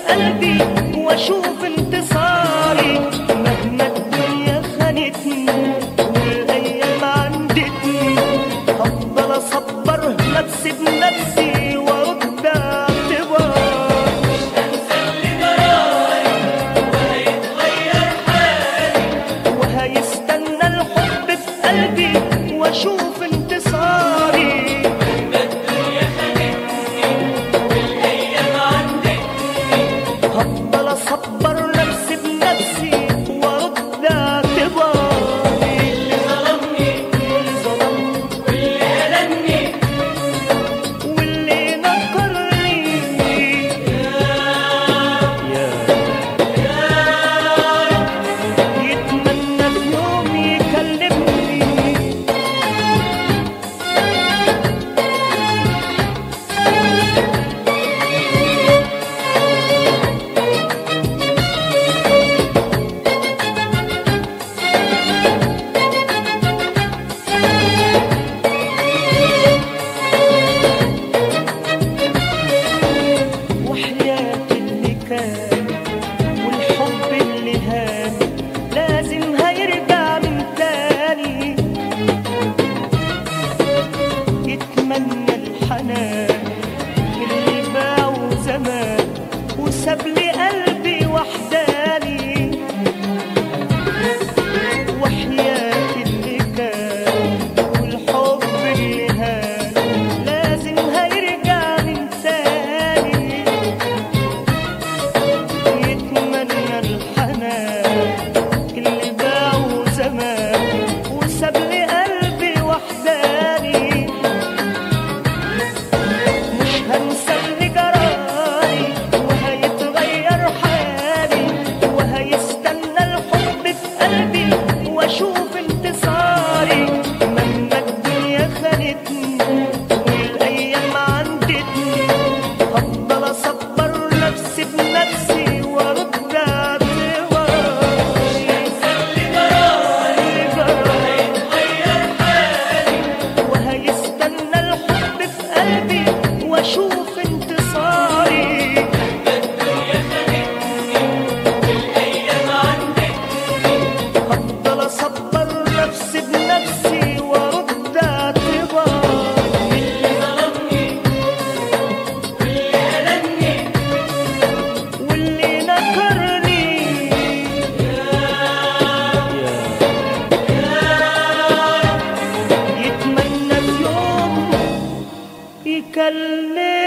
قلبي واشوف انتصاري مهما الدنيا خانتني والايام عندتني هفضل اصبر نفسي بنفسي وارد اعتبار وهيستنى الحب في قلبي واشوف انتصاري هفضل اصبر نفسي بنفسي وارد اعتباري اللي ظلمني اللي ظلمني واللي ألمني واللي نكرني يتمنى في يوم يكلمني وحياة اللي كان والحب اللي هان لازم هيرجع من تاني يتمنى الحنان اللي باعه زمان وساب لي قلبي وحداني وحياة اللي كان والحب اللي هان لازم هيرجع من تاني يتمنى الحنان اللي باعه زمان وساب لي قلبي وحداني مش هنسى اللي جرالي وهيتغير حالي وهيستنى الحب في قلبي واشوف انتصاري مهما الدنيا خانتني والايام عندتني هفضل اصبر نفسي بنفسي وارد اعتباري اللي جرالي وهيستنى الحب في قلبي واشوف انتصاري هفضل اصبر نفسي بنفسي وارد اعتباري اللي ظلمني واللي ألمني واللي نكرني يتمنى في يوم يكلمني